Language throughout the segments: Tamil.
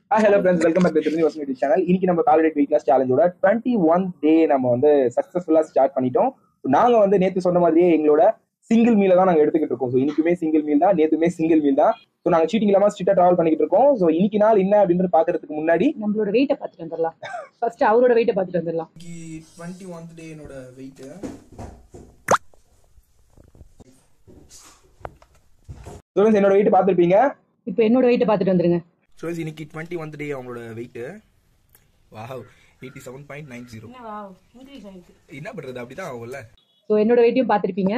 Hello friends welcome back to news media channel இன்னைக்கு நம்ம கால்ரேட் வெயிட் கிளாஸ் சேலஞ்சோட டுவெண்ட்டி ஒன் டே நம்ம வந்து சக்ஸஸ்ஃபுல்லா ஸ்டார்ட் பண்ணிட்டோம் நாங்க வந்து நேத்து சொன்ன மாதிரியே எங்களோட சிங்கிள் மீல தான் நாங்க எடுத்துக்கிட்டு இருக்கோம் ஸோ இன்னைக்குமே சிங்கிள் மீல் தான் நேத்துமே சிங்கிள் மீல் தான் ஸோ நாங்க சீட்டிங் இல்லாம ஸ்ட்ரிக்டா டிராவல் பண்ணிட்டு இருக்கோம் ஸோ இன்னைக்கு நாள் என்ன அப்படின்னு பாக்குறதுக்கு முன்னாடி நம்மளோட வெயிட்டை பார்த்துட்டு வந்துடலாம் ஃபர்ஸ்ட் அவரோட வெயிட்டை பார்த்துட்டு வந்துடலாம் இன்னைக்கு டுவெண்ட்டி ஒன்த் டே என்னோட வெயிட்டு ஸ்டூடெண்ட்ஸ் என்னோட வெயிட் பார்த்துருப்பீங்க இப்போ என்னோட வெயிட்டை பார்த்துட்டு வந்துருங்க ஸோ இன்னைக்கு டுவெண்ட்டி ஒன்த் டே அவங்களோட weight wow eighty seven point nine zero என்ன பண்ணுறது அப்படி தான் ஆகும்ல ஸோ என்னோட வெயிட்டையும் பார்த்துருப்பீங்க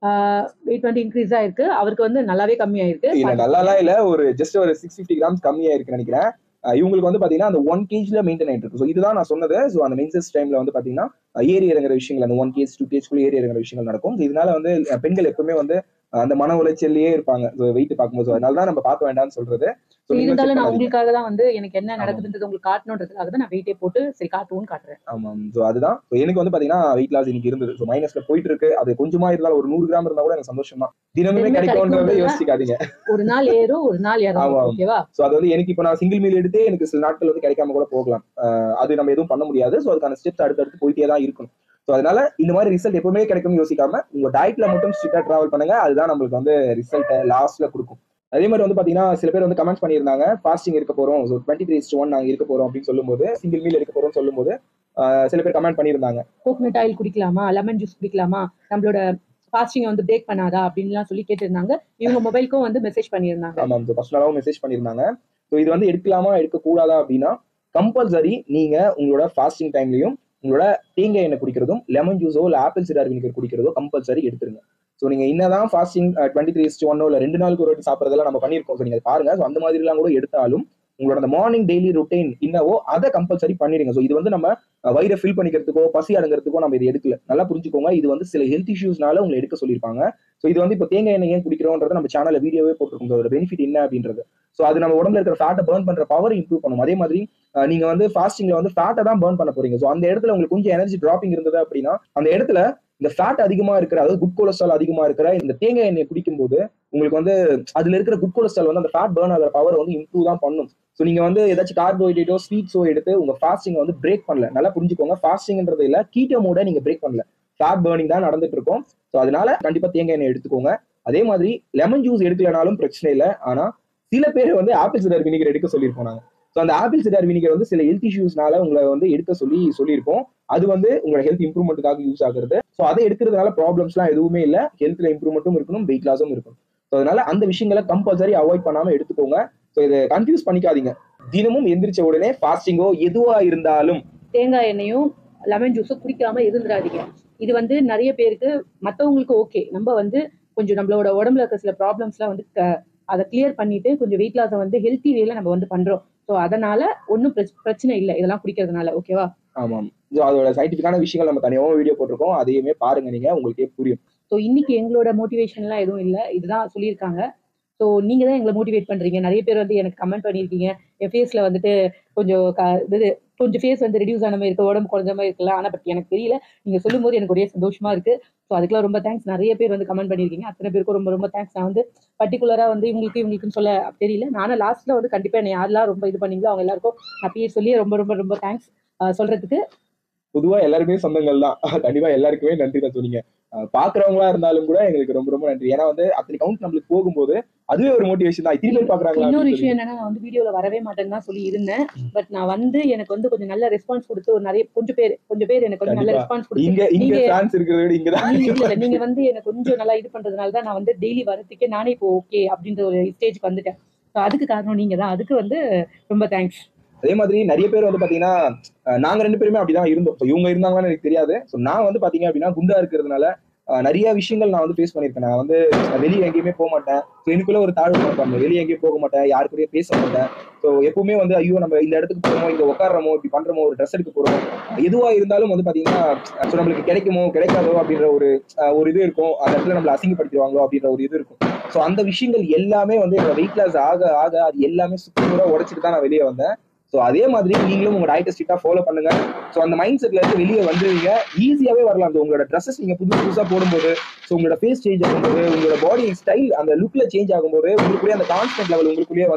வெயிட் வந்து இன்க்ரீஸ் ஆயிருக்கு அவருக்கு வந்து நல்லாவே கம்மியாயிருக்கு இல்ல நல்லாலாம் இல்ல ஒரு ஜஸ்ட் ஒரு சிக்ஸ் ஃபிஃப்டி கிராம்ஸ் கம்மியா இருக்குன்னு நினைக்கிறேன் அஹ் இவங்களுக்கு வந்து பாத்தீங்கன்னா அந்த ஒன் கேஜ்ல மெயின்டைன் ஆயிட்டு இருக்கு ஸோ இதுதான் நான் சொன்னது ஸோ அந்த மென்சஸ் டைம்ல வந்து பாத்தீங்கன்னா அஹ் ஏறி இறங்குற விஷயங்கள் அந்த ஒன் கேஜ் டூ கேஜ்க்குள்ள ஏறி இறங்குற விஷயங்கள் நடக்கும் So இதனால வந்து அஹ் பெண்கள் எப்பவுமே வந்து அஹ் அந்த மன உளைச்சல்லையே இருப்பாங்க வெயிட் பார்க்கும்போது So அதனால தான் நம்ம பார்க்க வேண்டாம்னு சொல்றது So So நீங்களும் check இருந்தாலும் நான் பண்ணாதீங்க. உங்களுக்காக தான் வந்து எனக்கு என்ன நடக்குதுன்றது உங்களுக்கு காட்டணுன்றதுக்காக தான் நான் வெயிட்டே போட்டு சரி காட்டுவோம்னு காட்டுறேன் ஆமாம் ஸோ அதுதான் ஸோ எனக்கு வந்து பாத்தீங்கன்னா வெயிட் லாஸ் இன்னைக்கு இருந்தது ஸோ மைனஸ்ல போயிட்டு இருக்கு அது கொஞ்சமா இருந்தாலும் ஒரு நூறு கிராம் இருந்தா கூட எனக்கு சந்தோஷம் தான் தினமுமே தினமுமே கிடைக்கும்ன்றதை கிடைக்கும்ன்றத- யோசிக்காதீங்க ஒரு நாள் ஏறும் ஒரு நாள் ஆமா. ஏறும் ஓகேவா ஸோ அது வந்து எனக்கு இப்போ நான் சிங்கிள் மீல் எடுத்தே எனக்கு சில நாட்கள் வந்து கிடைக்காம கூட போகலாம் அஹ் அது நம்ம எதுவும் பண்ண முடியாது ஸோ அதுக்கான ஸ்டெப்ஸ் அடுத்தடுத்து போயிட்டே தான் இருக்கணும் ஸோ அதனால இந்த மாதிரி ரிசல்ட் எப்பவுமே கிடைக்கும்னு யோசிக்காம உங்க டயட்ல மட்டும் ஸ்ட்ரிக்டா டிராவல் பண்ணுங்க அதுதான் நம்மளுக்கு வந்து ரிசல்ட் லாஸ்ட்ல கொடுக்கும் அதே மாதிரி வந்து பாத்தீங்கன்னா சில பேர் வந்து கமெண்ட்ஸ் பண்ணியிருந்தாங்க ஃபாஸ்டிங் இருக்க போறோம் ஸோ டுவெண்ட்டி த்ரீ ஒன் நாங்க இருக்க போறோம் அப்படின்னு சொல்லும்போது சிங்கிள் மீல் எடுக்க போறோம்னு சொல்லும்போது அஹ் சில பேர் கமெண்ட் பண்ணியிருந்தாங்க கோகனட் ஆயில் குடிக்கலாமா லெமன் ஜூஸ் குடிக்கலாமா நம்மளோட ஃபாஸ்டிங்கை வந்து பிரேக் பண்ணாதா அப்படின்லாம் சொல்லி கேட்டிருந்தாங்க இவங்க மொபைலுக்கும் வந்து மெசேஜ் பண்ணியிருந்தாங்க ஆமாம் ஸோ பர்சனலாகவும் மெசேஜ் பண்ணியிருந்தாங்க ஸோ இது வந்து எடுக்கலாமா எடுக்கக்கூடாதா அப்படின்னா கம்பல்சரி நீங்க உங்களோட ஃபாஸ்டிங் டைம்லையும் உங்களோட தேங்காய் எண்ணெய் குடிக்கிறதும் லெமன் ஜூஸோ இல்லை ஆப்பிள் சிடார் வினிகர் குடிக்கிறதோ கம்பல்சரி எடுத்துருங்க ஸோ நீங்க என்னதான் ஃபாஸ்டிங் டுவெண்ட்டி த்ரீ ஒன்னோ இல்லை ரெண்டு நாளுக்கு ஒரு வாட்டி சாப்பிட்றதெல்லாம் நம்ம பண்ணியிருக்கோம் ஸோ நீங்க அதை பாருங்க ஸோ அந்த மாதிரிலாம் கூட எடுத்தாலும் உங்களோட அந்த மார்னிங் டெய்லி ரொட்டீன் என்னவோ அதை கம்பல்சரி பண்ணிடுங்க ஸோ இது வந்து நம்ம அஹ், வயிறை ஃபில் பண்ணிக்கிறதுக்கோ பசி அடங்குறதுக்கோ நம்ம இது எடுக்கல நல்லா புரிஞ்சுக்கோங்க இது வந்து சில ஹெல்த் இஷ்யூஸ்னால உங்களை எடுக்க சொல்லியிருப்பாங்க ஸோ இது வந்து இப்போ தேங்காய் எண்ணெய் ஏன் குடிக்கிறோன்றது நம்ம சேனல்ல வீடியோவே போட்டிருக்கோம் அதோட பெனிஃபிட் என்ன அப்படின்றது ஸோ அது நம்ம உடம்புல இருக்கிற ஃபேட்டை பர்ன் பண்ற பவர் இம்ப்ரூவ் பண்ணும் அதே மாதிரி அஹ், நீங்க வந்து ஃபாஸ்டிங்ல வந்து ஃபேட்டை தான் பர்ன் பண்ண போறீங்க ஸோ அந்த இடத்துல உங்களுக்கு கொஞ்சம் எனர்ஜி டிராப்பிங் இருந்தது அப்படின்னா அந்த இடத்துல இந்த ஃபேட் அதிகமா இருக்கிற அதாவது குட் கொலஸ்ட்ரால் அதிகமா இருக்கிற இந்த தேங்காய் எண்ணெய் குடிக்கும்போது உங்களுக்கு வந்து அதுல இருக்கிற குட் கொலஸ்ட்ரால் வந்து அந்த ஃபேட் பர்ன் ஆகிற பவர் வந்து இம்ப்ரூவ் தான் பண்ணும் ஸோ நீங்க வந்து ஏதாச்சும் கார்போஹைட்ரேட்டோ ஸ்வீட்ஸோ எடுத்து உங்க ஃபாஸ்டிங் வந்து பிரேக் பண்ணல நல்லா புரிஞ்சுக்கோங்க ஃபாஸ்டிங்ன்றது இல்ல கீட்டோ மோட நீங்க பிரேக் பண்ணல ஃபேட் பர்னிங் தான் நடந்துட்டு இருக்கும் ஸோ அதனால கண்டிப்பா தேங்காய் எண்ணெய் எடுத்துக்கோங்க அதே மாதிரி லெமன் ஜூஸ் எடுக்கலனாலும் பிரச்சனை இல்லை ஆனா சில பேர் வந்து ஆப்பிள் சிடர் வினிகர் எடுக்க சொல்லியிருப்போம் நாங்க ஸோ அந்த ஆப்பிள் சிடர் வினிகர் வந்து சில ஹெல்த் இஷ்யூஸ்னால உங்களை வந்து எடுக்க சொல்லி சொல்லியிருப்போம் அது வந்து உங்களோட ஹெல்த் இம்ப்ரூவ்மெண்ட்டுக்காக யூஸ் ஆகுறது ஸோ அதை எடுக்கிறதுனால ப்ராப்ளம்ஸ்லாம் எதுவுமே இல்லை ஹெல்த்ல இம்ப்ரூவ்மெண்ட்டும் இருக்கணும் வெயிட் லாஸும் இருக்கணும் ஸோ அதனால அந்த விஷயங்களை கம்பல்சரி அவாய்ட் பண்ணாம எடுத்துக்கோங்க ஸோ இதை கன்ஃபியூஸ் பண்ணிக்காதீங்க தினமும் எந்திரிச்ச உடனே ஃபாஸ்டிங்கோ எதுவா இருந்தாலும் தேங்காய் எண்ணெயும் லெமன் ஜூஸும் குடிக்காம இருந்துடாதீங்க இது வந்து நிறைய பேருக்கு மற்றவங்களுக்கு ஓகே நம்ம வந்து கொஞ்சம் நம்மளோட உடம்புல இருக்க சில ப்ராப்ளம்ஸ்லாம் வந்து க- அதை கிளியர் பண்ணிட்டு கொஞ்சம் வெயிட் லாஸை வந்து ஹெல்த்தி வேல நம்ம வந்து பண்றோம் ஸோ அதனால ஒன்றும் பிரச்சனை இல்லை இதெல்லாம் குடிக்கிறதுனால ஓகேவா ஆமாம் ஸோ அதோட சயின்டிஃபிக்கான விஷயங்கள் நம்ம தனியாகவும் வீடியோ போட்டிருக்கோம் அதையுமே பாருங்க நீங்க உங்களுக்கே புரியும் ஸோ இன்னைக்கு எங்களோட மோட்டிவேஷன்லாம் எதுவும் இல்லை இதுதான் சொல்லியிருக்காங்க ஸோ நீங்க தான் எங்களை மோட்டிவேட் பண்றீங்க நிறைய பேர் வந்து எனக்கு கமெண்ட் பண்ணியிருக்கீங்க என் ஃபேஸ்ல வந்துட்டு கொஞ்சம் க- இது கொஞ்சம் ஃபேஸ் வந்து ரெடியூஸ் ஆன மாதிரி இருக்கு உடம்பு குறைஞ்ச மாதிரி இருக்குல்ல ஆனால் பட் எனக்கு தெரியல நீங்க சொல்லும்போது எனக்கு ஒரே சந்தோஷமா இருக்கு ஸோ அதுக்கெல்லாம் ரொம்ப தேங்க்ஸ் நிறைய பேர் வந்து கமெண்ட் பண்ணியிருக்கீங்க அத்தனை பேருக்கும் ரொம்ப ரொம்ப தேங்க்ஸ் நான் வந்து பர்டிகுலரா வந்து இவங்களுக்கு இவங்களுக்குன்னு சொல்ல தெரியல நானும் லாஸ்ட்ல வந்து கண்டிப்பா என்னை யாரெல்லாம் ரொம்ப இது பண்ணீங்களோ அவங்க எல்லாருக்கும் நான் பேர் சொல்லி ரொம்ப ரொம்ப ரொம்ப தேங்க்ஸ் சொல்றதுக்கு பொதுவா எல்லாருமே சொந்தங்கள் தான் கண்டிப்பா எல்லாருக்குமே நன்றி தான் சொன்னீங்க அஹ் பாக்குறவங்களா இருந்தாலும் கூட எங்களுக்கு ரொம்ப ரொம்ப நன்றி ஏன்னா வந்து அத்தனை கவுண்ட் நம்மளுக்கு போகும்போது அதுவே ஒரு மோட்டிவேஷன் தான் இத்தனை பேர் பாக்குறாங்களா இன்னொரு அப்படின்னு விஷயம் என்னன்னா நான் வந்து வீடியோல வரவே மாட்டேன்னு தான் சொல்லி இருந்தேன் பட் நான் வந்து எனக்கு வந்து கொஞ்சம் நல்ல ரெஸ்பான்ஸ் கொடுத்து ஒரு நிறைய கொஞ்சம் பேர் கொஞ்சம் பேர் எனக்கு வந்து நல்ல கண்டிப்பா. ரெஸ்பான்ஸ் சொல்லி. கொடுத்து இங்க இங்க நீங்க- ஃபேன்ஸ் இருக்கிறத விட இங்க தான் நீங்க இல்ல இல்ல, நீங்க வந்து எனக்கு கொஞ்சம் நல்லா இது பண்றதுனால தான் நான் வந்து டெய்லி வரதுக்கே நானே இப்போ ஓகே அப்படின்ற ஒரு ஸ்டேஜ்க்கு வந்துட்டேன் ஸோ அதுக்கு காரணம் நீங்க தான் அதுக்கு வந்து ரொம்ப தேங்க்ஸ் அதே மாதிரி நிறைய பேர் வந்து பாத்தீங்கன்னா அஹ் நாங்க ரெண்டு பேருமே அப்படிதான் இருந்தோம் So இவங்க இருந்தாங்கன்னு எனக்கு தெரியாது ஸோ நான் வந்து பாத்தீங்க அப்படின்னா குண்டா இருக்கிறதுனால அஹ் நிறைய விஷயங்கள் நான் வந்து ஃபேஸ் பண்ணியிருக்கேன் நான் வந்து வெளியே எங்கேயுமே போக மாட்டேன் ஸோ எனக்குள்ள ஒரு தாழ்வு மனப்பான்மை வெளியே எங்கேயும் போக மாட்டேன் யாரு கூடயும் பேச மாட்டேன் ஸோ எப்பவுமே வந்து ஐயோ நம்ம இந்த இடத்துக்கு போறோமோ இங்க உட்காடுறோமோ இப்படி பண்றோமோ ஒரு ட்ரெஸ் எடுக்க போறோம் எதுவா இருந்தாலும் வந்து பாத்தீங்கன்னா ஸோ நம்மளுக்கு கிடைக்குமோ கிடைக்காதோ அப்படின்ற ஒரு அஹ் ஒரு இது இருக்கும் அந்த இடத்துல நம்மள அசிங்கப்படுத்திடுவாங்களோ அப்படின்ற ஒரு இது இருக்கும் ஸோ அந்த விஷயங்கள் எல்லாமே வந்து என்னோட வெயிட் லாஸ் ஆக ஆக அது எல்லாமே சுத்தமாக உடைச்சிட்டு தான் நான் வெளியே வந்தேன் ஸோ அதே மாதிரி நீங்களும் உங்க டயட்டை ஸ்ட்ரிக்டாக ஃபாலோ பண்ணுங்க ஸோ அந்த மைண்ட் செட்ல இருந்து வெளியே வந்துருவீங்க ஈஸியாவே வரலாம் So, உங்களோட ட்ரெஸ்ஸஸ் நீங்க புதுசு புதுசா போடும்போது ஸோ உங்களோட ஃபேஸ் சேஞ்ச் ஆகும்போது உங்களோட பாடி ஸ்டைல் அந்த லுக்ல சேஞ்ச் ஆகும்போது உங்களுக்குள்ளேயே அந்த கான்ஸ்டன்ட் லெவல் உங்களுக்குள்ளேயே வந்துடும்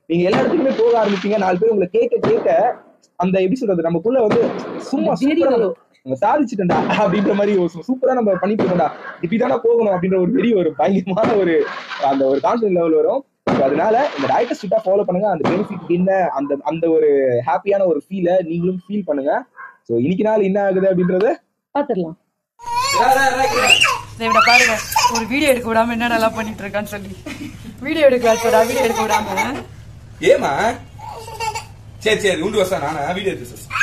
நீங்க எல்லா இடத்துக்குமே போக ஆரம்பிப்பீங்க நாலு பேர் உங்களை கேட்க கேட்க அந்த எப்படி சொல்றது நமக்குள்ள வந்து சும்மா வெறி சூப்பரா வரும். நம்ம சாதிச்சுட்டா அப்படின்ற மாதிரி ஒரு சூப்பரா நம்ம பண்ணிட்டு இருக்கோம்டா இப்படிதானே போகணும் அப்படின்ற ஒரு வெறி வரும் பயங்கரமான ஒரு அந்த ஒரு கான்ஃபிடன்ட் லெவல் வரும் So அதனால இந்த டயட்டை ஸ்ட்ரிக்டா ஃபாலோ பண்ணுங்க அந்த பெனிஃபிட் என்ன அந்த அந்த ஒரு ஹாப்பியான ஒரு ஃபீலை நீங்களும் ஃபீல் பண்ணுங்க ஸோ இன்னைக்கு நாள் என்ன ஆகுது அப்படின்றது பாத்துடலாம் இதை விட பாருங்க ஒரு வீடியோ எடுக்க விடாம என்னடெல்லாம் பண்ணிட்டு இருக்கான்னு சொல்லி வீடியோ எடுக்க போடா வீடியோ எடுக்க விடாம ஏமா சரி சரி உண்டு வருஷம் நானா வீடியோ எடுத்து சார்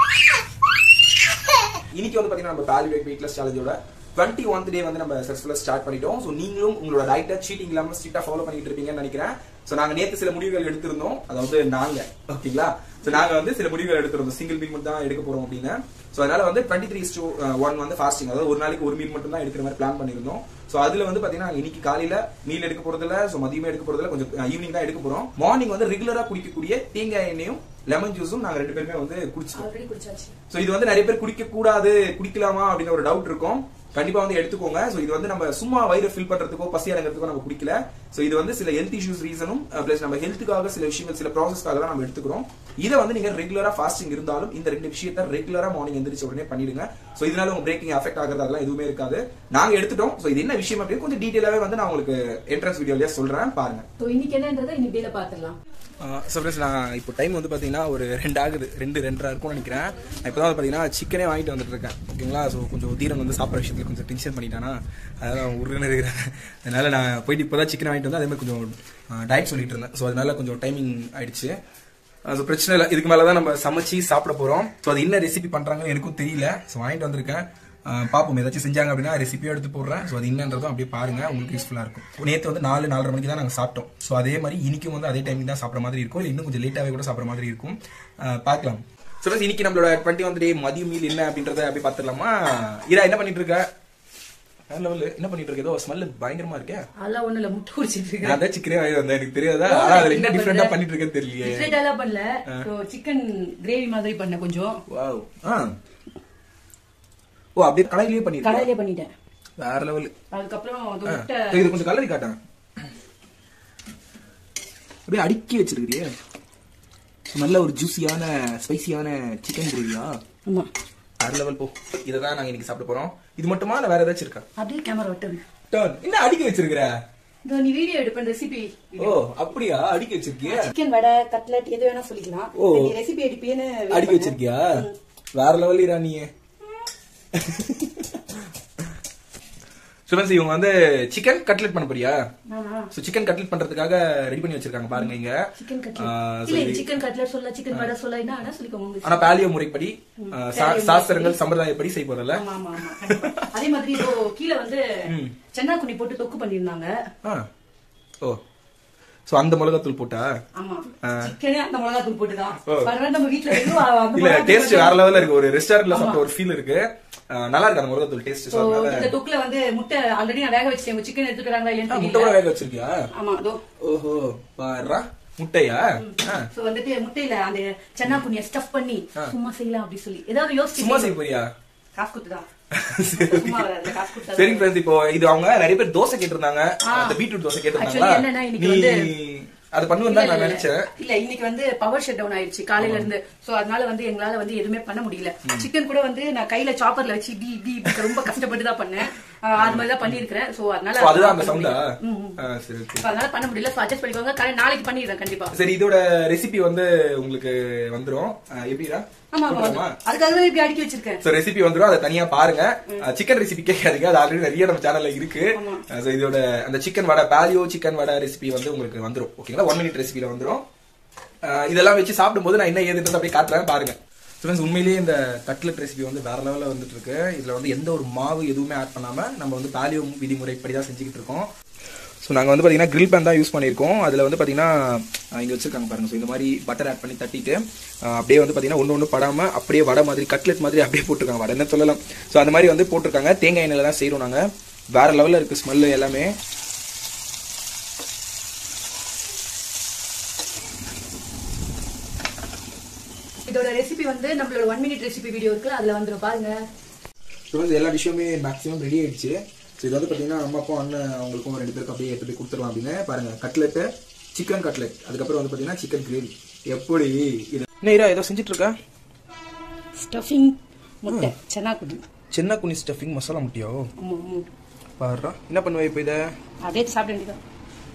இன்னைக்கு வந்து பாத்தீங்கன்னா நம்ம வேல்யூ வெயிட்லெஸ் சேலஞ்சோட டுவெண்ட்டி ஒன் டே வந்து நம்ம சக்ஸஸ்ஃபுல்லாக ஸ்டார்ட் பண்ணிட்டோம் ஸோ நீங்களும் உங்களோட டயட்டை சீட்டிங் இல்லாமல் ஸ்ட்ரிக்டாக ஃபாலோ பண்ணிட்டு இருப்பீங்கன்னு நினைக்கிறேன் ஸோ நாங்கள் நேற்று சில முடிவுகள் எடுத்திருந்தோம் அதாவது நாங்க ஓகேங்களா ஸோ நாங்கள் வந்து சில முடிவுகள் எடுத்திருந்தோம் சிங்கிள் மீல் மட்டும் தான் எடுக்க போறோம் அப்படின்னு ஸோ அதனால வந்து டுவெண்ட்டி த்ரீ டூ ஒன் வந்து ஃபாஸ்டிங் அதாவது ஒரு நாளைக்கு ஒரு மீல் மட்டும் தான் எடுக்கிற மாதிரி பிளான் பண்ணியிருந்தோம் ஸோ அதுல வந்து பாத்தீங்கன்னா இன்னைக்கு காலையில மீல் எடுக்க போறதுல ஸோ மதியமே எடுக்க போறதுல கொஞ்சம் ஈவினிங் தான் எடுக்க போறோம் மார்னிங் வந்து ரெகுலரா குடிக்கக்கூடிய தேங்காய் எண்ணெயும் லெமன் ஜூஸும் நாங்க ரெண்டு பேருமே வந்து குடிச்சிட்டோம் சோ இது வந்து நிறைய பேர் குடிக்க கூடாது குடிக்கலாமா அப்படின்னு ஒரு டவுட் இருக்கும் கண்டிப்பா வந்து எடுத்துக்கோங்க சோ இது வந்து நம்ம சும்மா வயிறு ஃபில் பண்றதுக்கோ பசி அடங்கிறதுக்கோ நம்ம குடிக்கல சோ இது வந்து சில ஹெல்த் இஷ்யூஸ் ரீசனும் பிளஸ் நம்ம ஹெல்த்துக்காக சில விஷயங்கள் சில ப்ராசஸ்க்காக தான் நம்ம எடுத்துக்கிறோம் இதை வந்து நீங்க ரெகுலரா ஃபாஸ்டிங் இருந்தாலும் இந்த ரெண்டு விஷயத்த ரெகுலரா மார்னிங் எந்திரிச்ச உடனே பண்ணிடுங்க சோ இதனால உங்க பிரேக்கிங் அஃபெக்ட் ஆகிறது அதெல்லாம் எதுவுமே இருக்காது நாங்க எடுத்துட்டோம் சோ இது என்ன விஷயம் அப்படின்னு கொஞ்சம் டீடைலாவே வந்து நான் உங்களுக்கு என்ட்ரன்ஸ் வீடியோலயே சொல்றேன் பாருங்க ஸோ இன்னைக்கு என்னன்றதை இன்னைக்கு டேல பாத்துடலாம் ஸோ ஃப்ரெண்ட்ஸ் நான் இப்போ டைம் வந்து பார்த்தீங்கன்னா ஒரு ரெண்டு ஆகுது ரெண்டு ரெண்டரை இருக்கும்னு நினைக்கிறேன் நான் இப்போ தான் வந்து பார்த்தீங்கன்னா சிக்கனே வாங்கிட்டு வந்துட்டு இருக்கேன் ஓகேங்களா ஸோ கொஞ்சம் தீரன் வந்து சாப்பிட்ற விஷயத்தில் கொஞ்சம் டென்ஷன் பண்ணிட்டானா அதனால் உருன்னு இருக்கிறேன் அதனால நான் போயிட்டு இப்போ தான் சிக்கன் வாங்கிட்டு வந்து அதே மாதிரி கொஞ்சம் டயட் சொல்லிட்டு இருந்தேன் ஸோ அதனால கொஞ்சம் டைமிங் ஆயிடுச்சு ஸோ பிரச்சனை இல்லை இதுக்கு மேலே தான் நம்ம சமைச்சு சாப்பிட போகிறோம் ஸோ அது என்ன ரெசிபி பண்ணுறாங்கன்னு எனக்கும் தெரியல ஸோ வாங்கிட்டு வந்திருக்கேன் அஹ் பார்ப்போம் ஏதாச்சும் செஞ்சாங்க அப்படின்னா ரெசிபியும் எடுத்து போடுறேன் ஸோ அது என்னன்றதும் அப்படியே பாருங்க உங்களுக்கு யூஸ்ஃபுல்லாக இருக்கும் நேற்று வந்து நாலு நாலரை மணிக்கு தான் நாங்கள் சாப்பிட்டோம் ஸோ அதே மாதிரி இன்னைக்கும் வந்து அதே டைமிங் தான் சாப்பிட்ற மாதிரி இருக்கும் இல்லை இன்னும் கொஞ்சம் லேட்டாகவே கூட சாப்பிட்ற மாதிரி இருக்கும் அஹ் பார்க்கலாம் ஸோ friends, இன்னைக்கு நம்மளோட டுவெண்ட்டி ஒன் டே மதிய மீல் என்ன அப்படின்றத அப்படியே பார்த்துடலாமா இரா என்ன பண்ணிட்டு இருக்க லெவல் என்ன பண்ணிட்டு இருக்க ஏதோ ஸ்மெல் பயங்கரமா இருக்கே அதெல்லாம் ஒண்ணு இல்ல முட்டை குடிச்சிட்டு இருக்கேன் நான் தான் சிக்கனே வாங்கி வந்தேன் எனக்கு தெரியாதா ஆனா அதுல என்ன டிஃப்ரெண்டா பண்ணிட்டு இருக்கேன்னு தெரியலையே டிஃப்ரெண்ட் எல்லாம் பண்ணல சிக்கன் கிரேவி மாதிரி பண்ண கொஞ்சம் வாவ் ஆ ஓ அப்படியே கடையிலேயே பண்ணிருக்கேன் கடையிலே பண்ணிட்டேன் வேற லெவல் அதுக்கப்புறம் அது முட்டை இது கொஞ்சம் கலரி காட்டாங்க அப்படியே அடுக்கி வச்சிருக்கிறியே நல்ல ஒரு ஜூசியான ஸ்பைசியான சிக்கன் கிரேவியா ஆமா வேற லெவல் போ இதை தான் நாங்க இன்னைக்கு சாப்பிட போறோம் இது மட்டுமா இல்ல வேற ஏதாச்சும் இருக்கா அப்படியே கேமரா விட்டு டர்ன் என்ன அடுக்கி வச்சிருக்கிற இதோ நீ வீடியோ எடுப்பேன் ரெசிபி ஓ அப்படியா அடுக்கி வச்சிருக்கிய சிக்கன் வடை கட்லட் எது வேணா சொல்லிக்கலாம் ஓ. நீ ரெசிபி எடுப்பேன்னு wait அடுக்கி பண்ணேன். வச்சிருக்கியா வேற லெவல் இரா நீ சுரன்சி இவங்க வந்து சிக்கன் கட்லெட் பண்ண போறியா ஆமா சோ சிக்கன் கட்லெட் பண்றதுக்காக ரெடி பண்ணி வச்சிருக்காங்க பாருங்க இங்க சிக்கன் ஆ, கட்லட் சரி. இல்ல சிக்கன் கட்லட் சொல்ல சிக்கன் வடை சொல்ல என்ன வேணா சொல்லிக்கோங்க உங்களுக்கு. ஆனா பாலியோ முறைப்படி ஆ, சா- சாஸ்திரங்கள் சம்பிரதாயப்படி செய்ய போறல ஆமா ஆமா ஆமா கண்டிப்பா. அதே மாதிரி இதோ கீழ வந்து சென்னாக்குனி போட்டு தொக்கு பண்ணிருந்தாங்க ஆ. ஓ சோ அந்த மிளகாத்தூள் போட்டா ஆமா ஆ. சிக்கனே அந்த மிளகா தூள் போட்டுதான் ஓ. பரவாயில்ல நம்ம வீட்ல வெறும் அந்த இல்ல மிளகாத்தூள் டேஸ்ட் போட்டு- வேற லெவல்ல இருக்கு ஒரு ரெஸ்டாரண்ட்ல சாப்பிட்ட ஒரு ஃபீல் இருக்கு ஆ, நல்லா இருக்கு அந்த மிளகாத்தூள் டேஸ்ட் So, சோ அதனால இந்த தொக்குல வந்து முட்டை ஆல்ரெடி நான் வேக வச்சிட்டேன் சிக்கன் எடுத்துக்கிறாங்களா ஆ, இல்லைன்னு முட்டை கூட தெரியல வேக வச்சிருக்கியா ஆமா அதோ ஓஹோ பாருடா முட்டையா ஆ. சோ வந்துட்டு முட்டையில அந்த சென்னா குனிய ஸ்டஃப் பண்ணி சும்மா செய்யலாம் அப்படி சொல்லி ஏதாவது யோசிச்சு சும்மா செய்ய போறியா காசு கொடுத்துதான் சரி. சும்மா வராது காசு கொடுத்தா சரிங்க ஃப்ரெண்ட்ஸ் இப்போ இது அவங்க நிறைய பேர் தோசை கேட்டிருந்தாங்க அந்த பீட்ரூட் தோசை கேட்டிருந்தாங்களா Actually என்னன்னா, இன்னைக்கு நீ வந்து- அது பண்ணுவேன் தான் நான் நினைச்சேன் இல்ல இன்னைக்கு வந்து பவர் ஷட் டவுன் ஆயிடுச்சு காலையில இருந்து சோ அதனால வந்து எங்களால வந்து எதுவுமே பண்ண முடியல சிக்கன் கூட வந்து நான் கையில சாப்பர்ல வச்சு டி டி இப்படி ரொம்ப கஷ்டப்பட்டு தான் பண்ணேன் ஆஹ் அது மாதிரி தான் பண்ணிருக்கிறேன் சோ அதனால ஓ, அதுதான் அந்த பண்ண சவுண்டா முடியல. ம், ம். சரி okay. So, அதனால பண்ண முடியல சோ அட்ஜஸ்ட் பண்ணிக்கோங்க காலை- நாளைக்கு பண்ணிடுறேன் கண்டிப்பா சரி இதோட ரெசிபி வந்து உங்களுக்கு வந்துரும் அஹ் எப்படிடா ஆமா ஆமா போட்டுடலாமா? அதுக்காக தான் இப்படி அடுக்கி வச்சிருக்கேன் சோ ரெசிபி வந்துரும் அதை தனியா பாருங்க சிக்கன் ரெசிபி கேட்காதீங்க அது ஆல்ரெடி நிறைய நம்ம சேனல்ல இருக்கு ஆமா. சோ இதோட அந்த chicken vada paleo chicken vada recipe வந்து உங்களுக்கு வந்துரும் ஓகேங்களா ஒன் மினிட் ரெசிபில வந்துரும் அஹ் இதெல்லாம் வச்சு சாப்பிடும்போது நான் என்ன ஏதுன்றது அப்படியே காட்டுறேன் பாருங்க ஃப்ரெண்ட்ஸ் உண்மையிலேயே இந்த கட்லெட் ரெசிபி வந்து வேற லெவலில் வந்துட்டு இருக்கு இதுல வந்து எந்த ஒரு மாவு எதுவுமே ஆட் பண்ணாம நம்ம வந்து பாலியோ விதிமுறைப்படி தான் செஞ்சுக்கிட்டு இருக்கோம் ஸோ நாங்கள் வந்து பார்த்தீங்கன்னா grill pan தான் யூஸ் பண்ணியிருக்கோம் அதில் வந்து பார்த்தீங்கன்னா இங்கே வச்சிருக்காங்க பாருங்க ஸோ இந்த மாதிரி பட்டர் ஆட் பண்ணி தட்டிட்டு அஹ், அப்படியே வந்து பார்த்தீங்கன்னா ஒன்று ஒன்று படாமல் அப்படியே வடை மாதிரி கட்லெட் மாதிரி அப்படியே போட்டிருக்காங்க வடை என்ன சொல்லலாம் ஸோ அந்த மாதிரி வந்து போட்டிருக்காங்க தேங்காய் எண்ணெயில் தான் செய்கிறோம் நாங்கள் வேற லெவலில் இருக்குது ஸ்மெல்லு எல்லாமே இதோட ரெசிபி வந்து நம்மளோட ஒன் மினிட் ரெசிபி வீடியோ இருக்குல்ல அதுல வந்துரும் பாருங்க ஸோ வந்து எல்லா டிஷ்ஷுமே மேக்ஸிமம் ரெடி ஆயிடுச்சு ஸோ இது வந்து பார்த்தீங்கன்னா அம்மா அப்பா அண்ணன் அவங்களுக்கும் ரெண்டு பேருக்கும் அப்படியே எடுத்து போய் கொடுத்துடலாம் அப்படின்னு பாருங்க கட்லெட்டு சிக்கன் கட்லெட் அதுக்கப்புறம் வந்து பாத்தீங்கன்னா சிக்கன் கிரேவி எப்படி இது நேரா ஏதோ செஞ்சுட்டு இருக்கா ஸ்டஃபிங் முட்டை சென்னா குடி சின்ன குனி ஸ்டஃபிங் மசாலா முட்டியோ ஆமா ஆமா பாடுறா என்ன பண்ணுவ இப்போ இதை அதே சாப்பிட வேண்டியதான்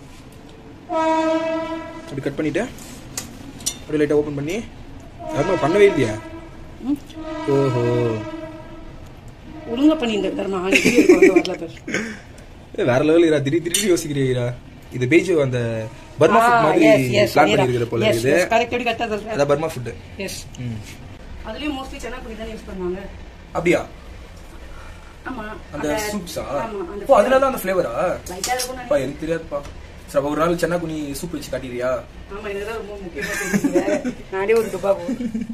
அப்படி கட் பண்ணிட்டு அப்படியே லைட்டாக ஓப்பன் பண்ணி யாருமே பண்ணவே இல்லையா ஓஹோ ஒழுங்கா பண்ணியிருந்தேன் தர்மா வரல பேர் ஏய், வேற லெவல் இரா திடீர் திடீர் யோசிக்கிறீரா இது பேஜ் அந்த பர்மா ஃபுட் மாதிரி பிளான் பண்ணிருக்கிற போல இது கரெக்ட் கரெக்டாக சொல்றேன் அதான் பர்மா ஃபுட் எஸ் அதுலயும் மோஸ்ட்லி சென்னா குடி தான் யூஸ் பண்ணுவாங்க அப்படியா ஆமா அந்த சூப்ஸா ஆமா அந்த ஓ அதனால தான் அந்த ஃப்ளேவரா லைட்டா இருக்கும் அப்பா எனக்கு தெரியாதுப்பா சரி அப்ப ஒரு நாள் சென்னா குனி சூப் வச்சு காட்டிடுறியா ஆமா இதுதான் ரொம்ப முக்கியமா தெரியுது நானே ஒரு டுபா போகும்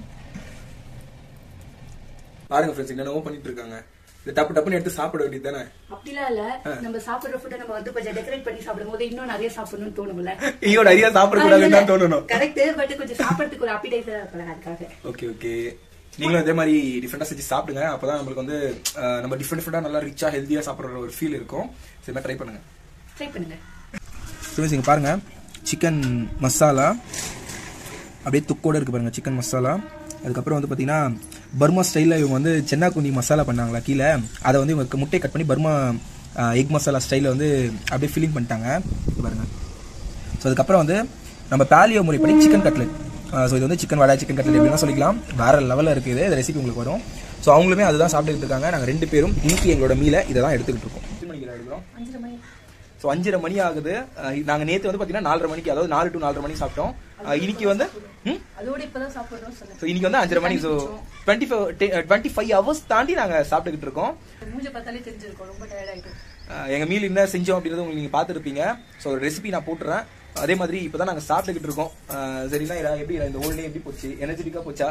பாருங்க ஃப்ரெண்ட்ஸ் என்னென்னவோ பண்ணிட்டு இருக்காங்க இது டப்பு டப்புன்னு எடுத்து சாப்பிட வேண்டியது தானே அப்படிலாம் இல்ல நம்ம சாப்பிடுற ஃபுட்டை நம்ம வந்து கொஞ்சம் டெக்கரேட் பண்ணி சாப்பிடும் போது இன்னும் நிறைய சாப்பிடணும்னு தோணும்ல ஐயோ நிறைய சாப்பிடக்கூடாதுன்னு தான் தோணணும் கரெக்ட் பட் கொஞ்சம் சாப்பிடறதுக்கு ஒரு அப்பிடைசர் இருக்கலாம் அதுக்காக ஓகே ஓகே நீங்களும் அதே மாதிரி டிஃப்ரெண்டா செஞ்சு சாப்பிடுங்க அப்பதான் நம்மளுக்கு வந்து அஹ், நம்ம டிஃப்ரெண்ட் டிஃப்ரெண்டா நல்லா ரிச்சா ஹெல்தியா சாப்பிடுற ஒரு ஃபீல் இருக்கும் சரி ட்ரை பண்ணுங்க ட்ரை பண்ணுங்க ஃப்ரெண்ட்ஸ் இங்க பாருங்க சிக்கன் மசாலா அப்படியே துக்கோட இருக்கு பாருங்க சிக்கன் மசாலா அதுக்கப்புறம் வந்து பாத்தீங்கன்னா பர்மா ஸ்டைலில் இவங்க வந்து சென்னா குண்டி மசாலா பண்ணாங்களா கீழே அதை வந்து இவங்க முட்டையை கட் பண்ணி பர்மா எக் மசாலா ஸ்டைலில் வந்து அப்படியே ஃபில்லிங் பண்ணிட்டாங்க இது பாருங்க ஸோ அதுக்கப்புறம் வந்து நம்ம பேலியோ முறைப்படி சிக்கன் கட்லெட் ஸோ இது வந்து சிக்கன் வடை சிக்கன் கட்லெட் எப்படின்னா சொல்லிக்கலாம் வேற லெவலில் இருக்குது இது ரெசிபி உங்களுக்கு வரும் ஸோ அவங்களுமே அதுதான் சாப்பிட்டுட்டு இருக்காங்க நாங்கள் ரெண்டு பேரும் இன்னைக்கு எங்களோட மீலை இதை தான் எடுத்துக்கிட்டு இருக்கோம் எத்தனை மணிக்கு எடுக்கிறோம் அஞ்சரை மணி ஸோ அஞ்சரை மணி ஆகுது அஹ் நாங்க நேத்து வந்து பாத்தீங்கன்னா நாலரை மணிக்கு அதாவது நாலு டு நாலரை மணிக்கு சாப்பிட்டோம் அஹ் இன்னைக்கு வந்து ம்? அதோட இப்பதான் சாப்பிடுறோம் சொன்னேன் ஸோ இன்னைக்கு வந்து அஞ்சரை மணி so twenty five twenty five hours தாண்டி நாங்க சாப்பிட்டுக்கிட்டு இருக்கோம் மூஞ்ச பார்த்தாலே தெரிஞ்சிருக்கும் ரொம்ப டயர்ட் ஆயிட்டு அஹ் எங்க மீல் என்ன செஞ்சோம் அப்படின்றத உங்களுக்கு நீங்க பார்த்துருப்பீங்க ஸோ ரெசிபி நான் போட்டுறேன் அதே மாதிரி இப்பதான் நாங்க சாப்பிட்டுக்கிட்டு இருக்கோம் அஹ் சரிண்ணா இதா எப்படி இந்த ஓல்ட் டே எப்படி போச்சு எனர்ஜெட்டிக்கா போச்சா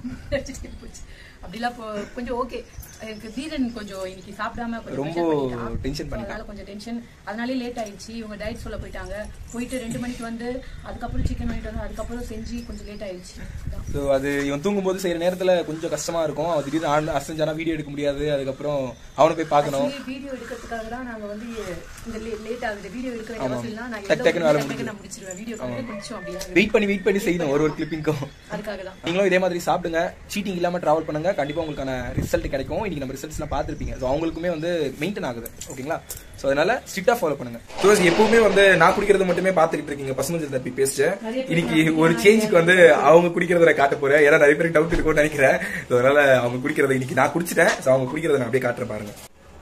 போச்சு. அப்படிலாம் இப்போ கொஞ்சம் ஓகே எனக்கு வீரன் கொஞ்சம் இன்னைக்கு சாப்பிடாம கொஞ்சம் ரொம்ப pressure பண்ணிட்டான். tension So, பண்ணிட்டான். அதனால கொஞ்சம் டென்ஷன் அதனாலே லேட் ஆயிடுச்சு இவங்க டயட் சொல்ல போயிட்டாங்க போயிட்டு ரெண்டு மணிக்கு வந்து அதுக்கப்புறம் சிக்கன் வாங்கிட்டு வந்து அதுக்கப்புறம் செஞ்சு கொஞ்சம் லேட் ஆயிடுச்சு அதான். ஸோ அது இவன் தூங்கும்போது செய்யற நேரத்துல கொஞ்சம் கஷ்டமா இருக்கும் அவன் திடீர்னு ஆன் அசஞ்சானா வீடியோ எடுக்க முடியாது அதுக்கப்புறம் அவனை போய் பார்க்கணும் Actually, வீடியோ எடுக்கிறதுக்காக தான் நாங்க வந்து இந்த லேட் ஆகுது வீடியோ எடுக்க வேண்டிய ஆமா. அவசியம் இல்ல நான் டக்கு டக்குன்னு வேலை டக்கு முடிஞ்சுது. நான் முடிச்சிருவேன் வீடியோ கொஞ்சம் அப்படியே வெயிட் பண்ணி வெயிட் பண்ணி செய்யணும் ஒரு ஒரு கிளிப்பிங்க்கும் அதுக்காக தான் நீங்களும் இதே மாதிரி சாப்பிடுங்க சீட்டிங் இல்லாம டிராவல் பண்ணுங்க கண்டிப்பா உங்களுக்கான ரிசல்ட் கிடைக்கும் இன்னைக்கு நம்ம ரிசல்ட்ஸ் எல்லாம் பார்த்திருப்பீங்க ஸோ அவங்களுக்குமே வந்து மெயின்டைன் ஆகுது ஓகேங்களா ஸோ அதனால ஸ்ட்ரிக்டா ஃபாலோ பண்ணுங்க ஸோ எப்பவுமே வந்து நான் குடிக்கிறது மட்டுமே பார்த்துக்கிட்டு இருக்கீங்க பசுமஞ்சள் தப்பி பேஸ்ட் நிறைய பேர் இன்னைக்கு ஒரு சேஞ்சுக்கு வந்து அவங்க குடிக்கிறத நான் காட்ட போறேன் ஏன்னா நிறைய பேருக்கு டவுட் இருக்கும்னு நினைக்கிறேன் So, அதனால அவங்க குடிக்கிறத இன்னைக்கு நான் குடிச்சிட்டேன் ஸோ அவங்க குடிக்கிறத நான் அப்படியே காட்டுறேன் பாருங்க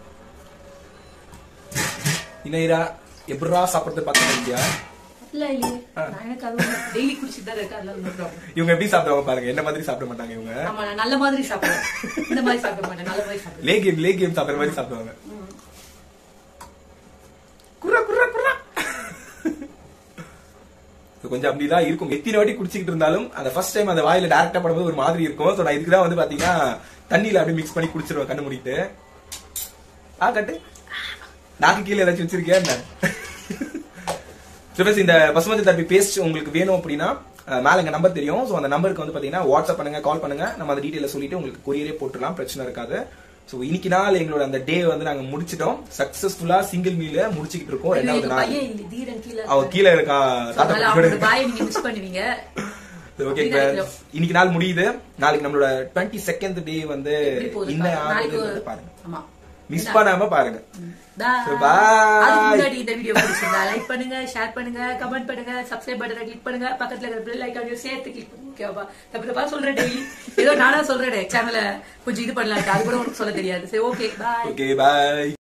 இன்னைரா எப்படா சாப்பிடுறது பார்த்துருக்கியா இல்ல இல்லையே நான் எனக்கு அது டெய்லி குடிச்சிட்டு தான் இருக்கேன் அதனால no problem. இவங்க எப்படி சாப்பிடுவாங்க பாருங்க என்ன மாதிரி சாப்பிட மாட்டாங்க இவங்க ஆமா நான் நல்ல மாதிரி சாப்பிடுவேன் இந்த மாதிரி சாப்பிட மாட்டேன் நல்ல மாதிரி சாப்பிடுவேன் லே கேம் லே கேம் சாப்பிடுற மாதிரி சாப்பிடுவாங்க குர்ரா குர்ரா குர்ரா இது கொஞ்சம் அப்படிதான் இருக்கும் எத்தனை வாட்டி குடிச்சிட்டு இருந்தாலும் அந்த ஃபர்ஸ்ட் டைம் அந்த வாயில டேரக்டா படும்போது ஒரு மாதிரி இருக்கும் சோ நான் இதுக்கு தான் வந்து பாத்தீங்கன்னா தண்ணியில அப்படியே மிக்ஸ் பண்ணி குடிச்சிருவேன் கண்ணு மூடிட்டு ஆ கட்டு நாக்கு கீழே ஏதாச்சும் வச்சிருக்கியா என்ன So friends, இந்த பசுமதி தரப்பி பேஸ்ட் உங்களுக்கு வேணும் அப்படின்னா அஹ், மேல எங்க நம்பர் தெரியும் சோ அந்த நம்பருக்கு வந்து பாத்தீங்கன்னா வாட்ஸ்அப் பண்ணுங்க கால் பண்ணுங்க நம்ம அந்த டீடைல சொல்லிட்டு உங்களுக்கு கொரியரே போட்டுடலாம் பிரச்சனை இருக்காது சோ இன்னைக்கு நாள் எங்களோட அந்த டே வந்து நாங்க முடிச்சிட்டோம் சக்சஸ்ஃபுல்லா சிங்கிள் மீல முடிச்சிட்டு இருக்கோம் ஐயோ, ரெண்டாவது எங்க நாள் பையன் இந்த தீரன் கீழே அவ கீழே இருக்கா தாத்தா அதனால பாட்டியோட அவனோட பாயை நீங்க மிஸ் பண்ணுவீங்க ஓகே அப்படிதான் இன்னைக்கு நாள் முடியுது நாளைக்கு நம்மளோட டுவெண்ட்டி செகண்ட் டே வந்து எப்படி போகுது என்ன பாருங்க. நாளைக்கு ஆகுதுன்றத ஒரு- பாருங்க ஆமா மிஸ் பண்ணாம பாருங்க Bye. So, bye. அதுக்கு முன்னாடி இந்த வீடியோ பிடிச்சிருந்தா லைக் பண்ணுங்க ஷேர் பண்ணுங்க கமெண்ட் பண்ணுங்க சப்ஸ்கிரைப் பட்டனை கிளிக் பண்ணுங்க பக்கத்துல இருக்கிற பெல் ஐக்கானையும் சேர்த்து கிளிக் பண்ணுங்க ஓகேவா தப்பு தப்பா சொல்றேன் டெய்லி ஏதோ நானா சொல்றேன் சேனலை கொஞ்சம் இது பண்ணலாம் அது கூட உனக்கு சொல்ல தெரியாது சரி ஓகே பாய் ஓகே பாய்